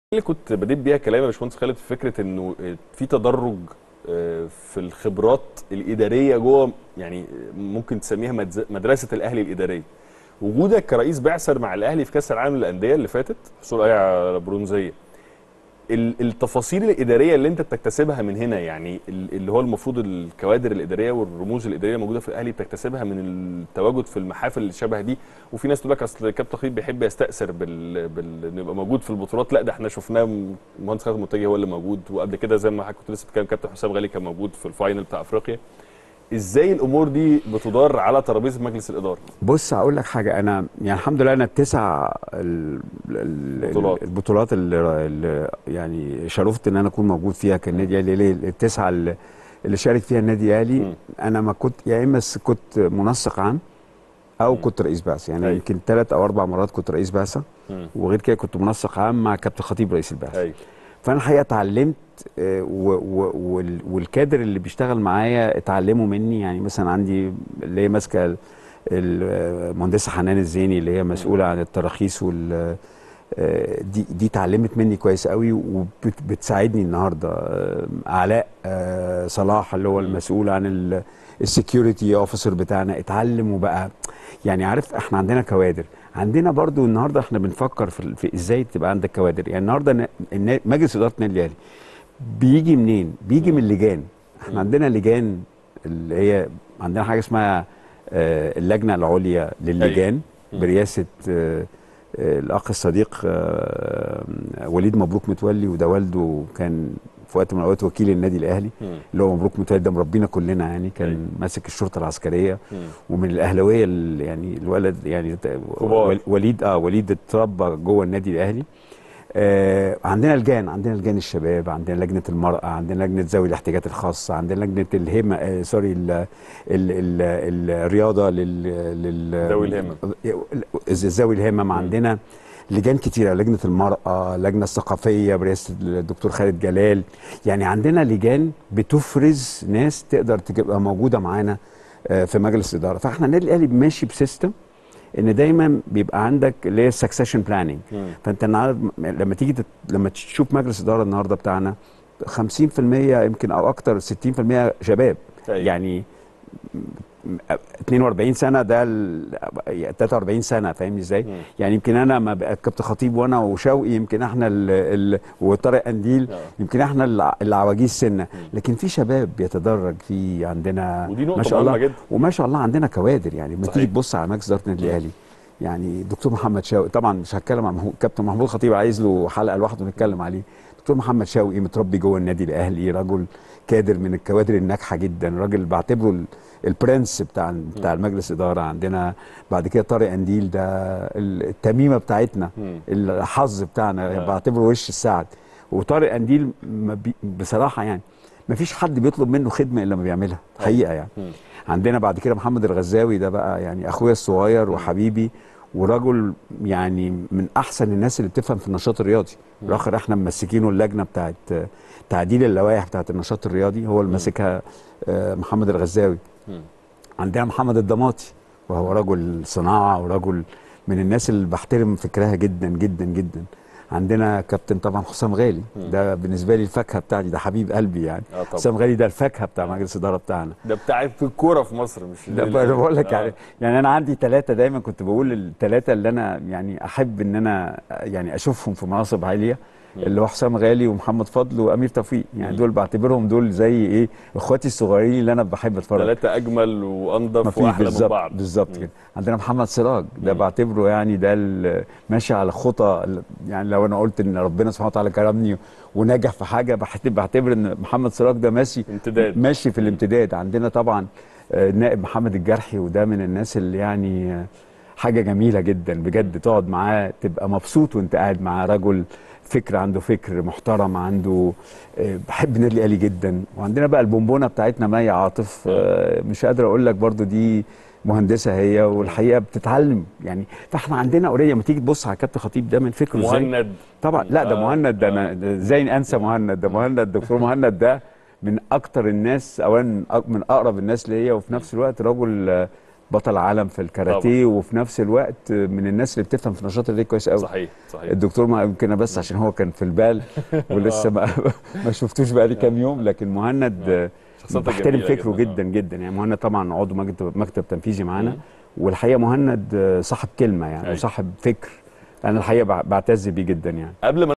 اللي كنت بديت بيها كلامي يا باشمهندس خالد في فكره انه في تدرج آه، في الخبرات الاداريه جوه يعني ممكن تسميها مدز- مدرسه الاهلي الاداريه وجودك كرئيس بعثر مع الاهلي في كاس العالم للانديه اللي فاتت حصول اي على برونزيه ال- التفاصيل الاداريه اللي انت بتكتسبها من هنا يعني ال- اللي هو المفروض الكوادر الاداريه والرموز الاداريه الموجوده في الاهلي بتكتسبها من التواجد في المحافل اللي شبه دي وفي ناس تقول لك اصل كابتن خطيب بيحب يستاثر بال... بال... انه يبقى موجود في البطولات لا ده احنا شفناه المهندس خالد منتجي هو اللي موجود وقبل كده زي ما حضرتك كنت لسه بتتكلم كابتن حسام غالي كان موجود في الفاينل بتاع افريقيا ازاي الامور دي بتدار على ترابيزه مجلس الاداره بص هقول لك حاجه انا يعني الحمد لله انا التسع ال- ال- بطولات. البطولات اللي, اللي يعني شرفت ان انا اكون موجود فيها كالنادي الاهلي ليه؟ التسعه اللي اللي شارك فيها النادي الاهلي مم. انا ما كنت يا اما س- كنت منسق عام او مم. كنت رئيس بعثه يعني أيوة. يمكن ثلاث او اربع مرات كنت رئيس بعثه مم. وغير كده كنت منسق عام مع كابتن خطيب رئيس البعثه ايوه فانا الحقيقه اتعلمت آه، و- و- وال- والكادر اللي بيشتغل معايا اتعلموا مني يعني مثلا عندي اللي هي ماسكه ال- المهندسه حنان الزيني اللي هي مسؤوله عن التراخيص وال آه، دي دي اتعلمت مني كويس قوي وبتساعدني النهارده آه، علاء آه، صلاح اللي هو المسؤول عن السكيورتي اوفيسر بتاعنا اتعلم وبقى يعني عارف احنا عندنا كوادر عندنا برضو النهارده احنا بنفكر في, في ازاي تبقى عندك كوادر يعني النهارده ن- النا- مجلس اداره النادي الاهلي بيجي منين بيجي من اللجان احنا عندنا لجان اللي هي عندنا حاجه اسمها آه، اللجنه العليا للجان مم. برئاسه آه، آه، الاخ الصديق آه، وليد مبروك متولي وده والده كان في وقت من الاوقات وكيل النادي الاهلي مم. اللي هو مبروك متولي ده مربينا كلنا يعني كان أيوة. ماسك الشرطه العسكريه مم. ومن الاهلاويه ال- يعني الولد يعني ت- كبار. ول- وليد اه وليد اتربى جوه النادي الاهلي آه عندنا لجان عندنا لجان الشباب عندنا لجنه المراه عندنا لجنه ذوي الاحتياجات الخاصه عندنا لجنه الهمه آه سوري ال ال ال الرياضه لل لل ذوي الهمم. ذوي الهمم عندنا لجان كتيره لجنه المراه لجنه الثقافيه برئاسه الدكتور خالد جلال يعني عندنا لجان بتفرز ناس تقدر تبقى موجوده معانا آه، في مجلس الاداره فاحنا النادي الاهلي ماشي بسيستم ان دايما بيبقى عندك اللي هي السكسيشن بلاننج مم. فانت النهارده لما تيجي تت... لما تشوف مجلس الاداره النهارده بتاعنا 50% يمكن او اكتر 60% شباب أيوة. يعني م- 42 سنه ده ال- 43 سنه فاهمني ازاي؟ مم. يعني يمكن انا ما بقى كابتن خطيب وانا وشوقي يمكن احنا ال... ال... وطارق قنديل آه. يمكن احنا الع- العواجيز سنه لكن في شباب بيتدرج في عندنا ودي نقطة ما شاء مهمة الله جدا. وما شاء الله عندنا كوادر يعني لما صحيح. تيجي تبص على مجلس اداره النادي الاهلي يعني دكتور محمد شوقي طبعا مش هتكلم عن محمود كابتن محمود خطيب عايز له حلقه لوحده نتكلم عليه دكتور محمد شوقي متربي جوه النادي الاهلي رجل كادر من الكوادر الناجحه جدا راجل بعتبره ال- البرنس بتاع بتاع المجلس اداره عندنا بعد كده طارق قنديل ده ال- التميمه بتاعتنا مم. الحظ بتاعنا آه. بعتبره وش السعد وطارق قنديل ما بي بصراحه يعني ما فيش حد بيطلب منه خدمه الا ما بيعملها حقيقه يعني مم. عندنا بعد كده محمد الغزاوي ده بقى يعني اخويا الصغير وحبيبي ورجل يعني من احسن الناس اللي بتفهم في النشاط الرياضي الاخر احنا ممسكينه اللجنه بتاعت تعديل اللوائح بتاعت النشاط الرياضي هو اللي ماسكها آه، محمد الغزاوي مم. عندنا محمد الضماطي وهو رجل صناعه ورجل من الناس اللي بحترم فكرها جدا جدا جدا عندنا كابتن طبعا حسام غالي ده بالنسبه لي الفاكهه بتاعتي ده حبيب قلبي يعني آه طبعا. حسام غالي ده الفاكهه بتاع مجلس الاداره بتاعنا ده بتاع في الكوره في مصر مش ده لل- انا بقول لك آه. يعني يعني انا عندي ثلاثه دايما كنت بقول الثلاثه اللي انا يعني احب ان انا يعني اشوفهم في مناصب عاليه اللي هو حسام غالي ومحمد فضل وامير توفيق يعني دول بعتبرهم دول زي ايه اخواتي الصغيرين اللي انا بحب اتفرج ثلاثة أجمل وأنظف ما فيه وأحلى من بالظبط بعض بالظبط مم. كده عندنا محمد سراج ده مم. بعتبره يعني ده ال- ماشي على خطى ال- يعني لو انا قلت ان ربنا سبحانه وتعالى كرمني ونجح في حاجه بحت- بعتبر ان محمد سراج ده ماشي امتداد. ماشي في الامتداد عندنا طبعا آه، النائب محمد الجرحي وده من الناس اللي يعني آه، حاجه جميله جدا بجد تقعد معاه تبقى مبسوط وانت قاعد معاه رجل فكر عنده فكر محترم عنده آه، بحب النادي الاهلي جدا وعندنا بقى البونبونه بتاعتنا مي عاطف آه، مش قادر اقول لك برضو دي مهندسه هي والحقيقه بتتعلم يعني فاحنا عندنا اوريدي لما تيجي تبص على كابتن خطيب ده من فكره ازاي مهند طبعا لا ده آه، مهند ده آه. انا ده ازاي انسى مهند ده مهند دكتور مهند ده من اكتر الناس اولا أك- من اقرب الناس ليا وفي نفس الوقت رجل آه، بطل عالم في الكاراتيه وفي نفس الوقت من الناس اللي بتفهم في نشاط الرياضي كويس قوي صحيح صحيح الدكتور ما يمكن بس عشان هو كان في البال ولسه ما ما شفتوش بقى لي كام يوم لكن مهند آه، شخصيتك بحترم جميلة فكره جداً. جدا جدا يعني مهند طبعا عضو مكتب مكتب تنفيذي معانا مم. والحقيقه مهند آه، صاحب كلمه يعني أيوة. وصاحب فكر انا الحقيقه بع- بعتز بيه جدا يعني قبل ما